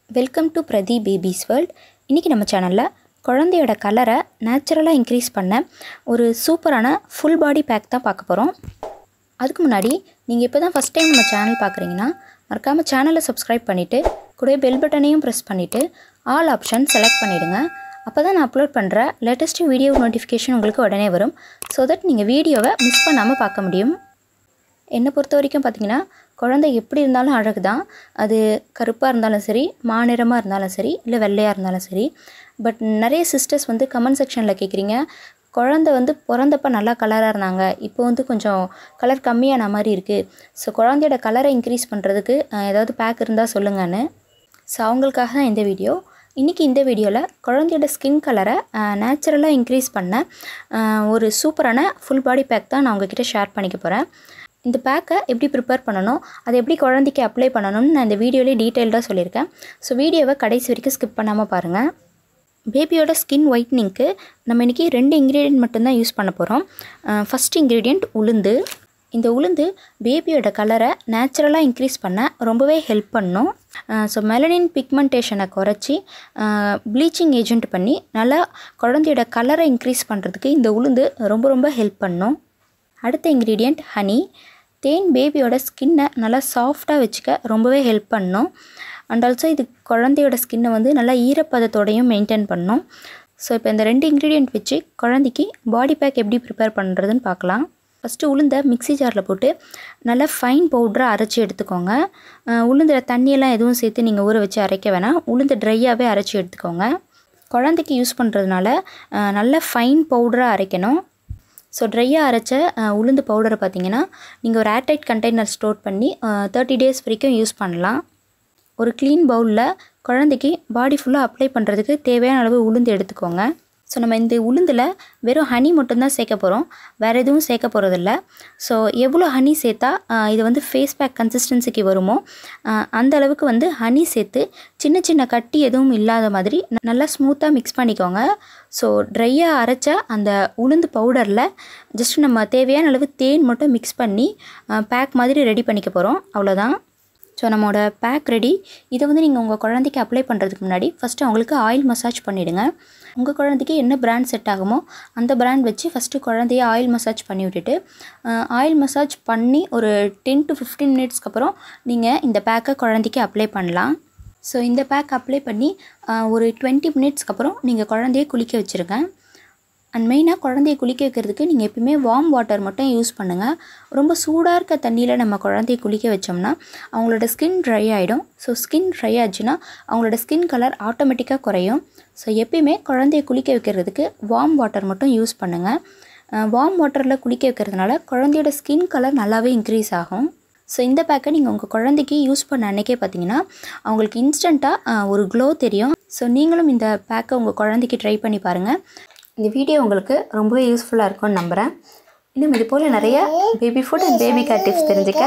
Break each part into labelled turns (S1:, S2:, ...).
S1: welcome to Pradeep baby's world இன்றைக்கி நம்ம சேனலில் குழந்தையோட கலரை நேச்சுரலாக இன்க்ரீஸ் பண்ண ஒரு சூப்பரான ஃபுல் பாடி பேக் தான் பார்க்க போகிறோம் அதுக்கு முன்னாடி நீங்கள் இப்போ தான் ஃபஸ்ட் டைம் நம்ம சேனல் பார்க்குறீங்கன்னா மறக்காமல் சேனலை சப்ஸ்கிரைப் பண்ணிவிட்டு கூடவே பெல் பட்டனையும் ப்ரெஸ் பண்ணிவிட்டு ஆல் ஆப்ஷன் செலக்ட் பண்ணிவிடுங்க அப்போ தான் நான் அப்லோட் பண்ணுற லேட்டஸ்ட் வீடியோ நோட்டிஃபிகேஷன் உங்களுக்கு உடனே வரும் ஸோ தட் நீங்கள் வீடியோவை மிஸ் பண்ணாமல் பார்க்க முடியும் என்னை பொறுத்த வரைக்கும் பார்த்தீங்கன்னா குழந்தை எப்படி இருந்தாலும் அழகு தான் அது கருப்பாக இருந்தாலும் சரி மாநிறமாக இருந்தாலும் சரி இல்லை வெள்ளையாக இருந்தாலும் சரி பட் நிறைய சிஸ்டர்ஸ் வந்து கமெண்ட் செக்ஷனில் கேட்குறீங்க குழந்தை வந்து பிறந்தப்ப நல்லா கலராக இருந்தாங்க இப்போ வந்து கொஞ்சம் கலர் கம்மியான மாதிரி இருக்குது ஸோ குழந்தையோட கலரை இன்க்ரீஸ் பண்ணுறதுக்கு அஹ், ஏதாவது பேக் இருந்தால் சொல்லுங்கன்னு ஸோ அவங்களுக்காக தான் இந்த வீடியோ இன்றைக்கி இந்த வீடியோவில் குழந்தையோட ஸ்கின் கலரை நேச்சுரலாக இன்க்ரீஸ் பண்ண அஹ், ஒரு சூப்பரான ஃபுல் பாடி பேக் தான் நான் உங்ககிட்ட ஷேர் பண்ணிக்க போகிறேன் இந்த பேக்கை எப்படி ப்ரிப்பேர் பண்ணணும் அதை எப்படி குழந்தைக்கு அப்ளை பண்ணணும்னு நான் இந்த வீடியோலேயே டீட்டெயில்டாக சொல்லியிருக்கேன் ஸோ வீடியோவை கடைசி வரைக்கும் ஸ்கிப் பண்ணாமல் பாருங்கள் பேபியோட ஸ்கின் ஒயிட்னிங்க்கு நம்ம இன்றைக்கி ரெண்டு இன்க்ரீடியன்ட் மட்டும்தான் யூஸ் பண்ண போகிறோம் ஃபஸ்ட் இன்க்ரீடியண்ட் உளுந்து இந்த உளுந்து பேபியோட கலரை நேச்சுரலாக இன்க்ரீஸ் பண்ண ரொம்பவே ஹெல்ப் பண்ணும் ஸோ மெலனின் பிக்மெண்டேஷனை குறைச்சி ப்ளீச்சிங் ஏஜென்ட் பண்ணி நல்லா குழந்தையோட கலரை இன்க்ரீஸ் பண்ணுறதுக்கு இந்த உளுந்து ரொம்ப ரொம்ப ஹெல்ப் பண்ணும் அடுத்த இன்க்ரீடியண்ட் ஹனி தேன் பேபியோட ஸ்கின்னை நல்லா சாஃப்டாக வச்சுக்க ரொம்பவே ஹெல்ப் பண்ணும் அண்ட் ஆல்சோ இது குழந்தையோட ஸ்கின்னை வந்து நல்லா ஈரப்பதத்தோடையும் மெயின்டைன் பண்ணும் ஸோ இப்போ இந்த ரெண்டு இன்க்ரீடியண்ட் வச்சு குழந்தைக்கு பாடி பேக் எப்படி ப்ரிப்பேர் பண்ணுறதுன்னு பார்க்கலாம் ஃபஸ்ட்டு உளுந்தை மிக்ஸி ஜாரில் போட்டு நல்லா ஃபைன் பவுடராக அரைச்சி எடுத்துக்கோங்க அஹ் உளுந்தில் தண்ணியெல்லாம் எதுவும் சேர்த்து நீங்கள் ஊற வச்சு அரைக்க வேணாம் உளுந்து ட்ரையாகவே அரைச்சி எடுத்துக்கோங்க குழந்தைக்கு யூஸ் பண்ணுறதுனால அஹ் நல்ல ஃபைன் பவுடராக அரைக்கணும் ஸோ ட்ரையாக அரைச்ச அஹ், உளுந்து பவுடரை பார்த்தீங்கன்னா நீங்கள் ஒரு ஏர்டைட் கண்டெய்னர் ஸ்டோர் பண்ணி தேர்ட்டி டேஸ் வரைக்கும் யூஸ் பண்ணலாம் ஒரு க்ளீன் பவுலில் குழந்தைக்கு பாடி ஃபுல்லாக அப்ளை பண்ணுறதுக்கு தேவையான அளவு உளுந்து எடுத்துக்கோங்க ஸோ நம்ம இந்த உளுந்தில் வெறும் ஹனி மட்டும்தான் சேர்க்க போகிறோம் வேறு எதுவும் சேர்க்க போகிறதில்ல ஸோ எவ்வளோ ஹனி சேர்த்தா அஹ், இது வந்து ஃபேஸ் பேக் கன்சிஸ்டன்சிக்கு வருமோ அஹ், அந்த அளவுக்கு வந்து ஹனி சேர்த்து சின்ன சின்ன கட்டி எதுவும் இல்லாத மாதிரி ந- நல்லா ஸ்மூத்தாக மிக்ஸ் பண்ணிக்கோங்க ஸோ ட்ரையாக அரைச்ச அந்த உளுந்து பவுடரில் ஜஸ்ட் நம்ம தேவையான அளவு தேன் மட்டும் மிக்ஸ் பண்ணி பேக் மாதிரி ரெடி பண்ணிக்க போகிறோம் அவ்வளோதான் ஸோ நம்மளோட பேக் ரெடி இதை வந்து நீங்கள் உங்கள் குழந்தைக்கு அப்ளை பண்ணுறதுக்கு முன்னாடி ஃபஸ்ட்டு அவங்களுக்கு ஆயில் மசாஜ் பண்ணிவிடுங்க உங்கள் குழந்தைக்கு என்ன பிராண்ட் செட் ஆகுமோ அந்த பிராண்ட் வச்சு ஃபஸ்ட்டு குழந்தைய ஆயில் மசாஜ் பண்ணி விட்டுட்டு ஆயில் மசாஜ் பண்ணி ஒரு டென் டு ஃபிஃப்டீன் மினிட்ஸ்க்கு அப்புறம் நீங்கள் இந்த பேக்கை குழந்தைக்கு அப்ளை பண்ணலாம் ஸோ இந்த பேக் அப்ளை பண்ணி அஹ், ஒரு டுவெண்ட்டி மினிட்ஸ்க்கு அப்புறம் நீங்கள் குழந்தைய குளிக்க வச்சுருங்க அண்ட் மெயினாக குழந்தைய குளிக்க வைக்கிறதுக்கு நீங்கள் எப்பயுமே வார்ம் வாட்டர் மட்டும் யூஸ் பண்ணுங்கள் ரொம்ப சூடாக இருக்க தண்ணியில் நம்ம குழந்தைய குளிக்க வச்சோம்னா அவங்களோட ஸ்கின் ட்ரை ஆகிடும் ஸோ ஸ்கின் ட்ரை ஆச்சுன்னா அவங்களோட ஸ்கின் கலர் ஆட்டோமேட்டிக்காக குறையும் ஸோ எப்பயுமே குழந்தைய குளிக்க வைக்கிறதுக்கு வார்ம் வாட்டர் மட்டும் யூஸ் பண்ணுங்கள் வார்ம் வாட்டரில் குளிக்க வைக்கிறதுனால குழந்தையோட ஸ்கின் கலர் நல்லாவே இன்க்ரீஸ் ஆகும் ஸோ இந்த பேக்கை நீங்கள் உங்கள் குழந்தைக்கு யூஸ் பண்ண அன்னைக்கே பார்த்தீங்கன்னா அவங்களுக்கு இன்ஸ்டண்ட்டாக ஒரு க்ளோ தெரியும் ஸோ நீங்களும் இந்த பேக்கை உங்கள் குழந்தைக்கு ட்ரை பண்ணி பாருங்கள் இந்த வீடியோ உங்களுக்கு ரொம்பவே யூஸ்ஃபுல்லாக இருக்கும்னு நம்புகிறேன் இன்னும் இது போல் நிறைய baby food and baby care tips தெரிஞ்சுக்க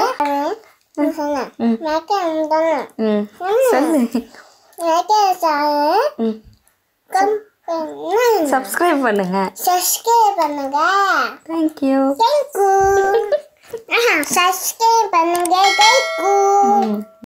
S1: ம் ம் சொல்லு ம் சப்ஸ்கிரைப் பண்ணுங்கள்
S2: சப்ஸ்கிரைப் பண்ணுங்க
S1: தேங்க்யூ
S2: தேங்க்யூ சப்ஸ்கிரைப் பண்ணுங்க தேங்க்யூ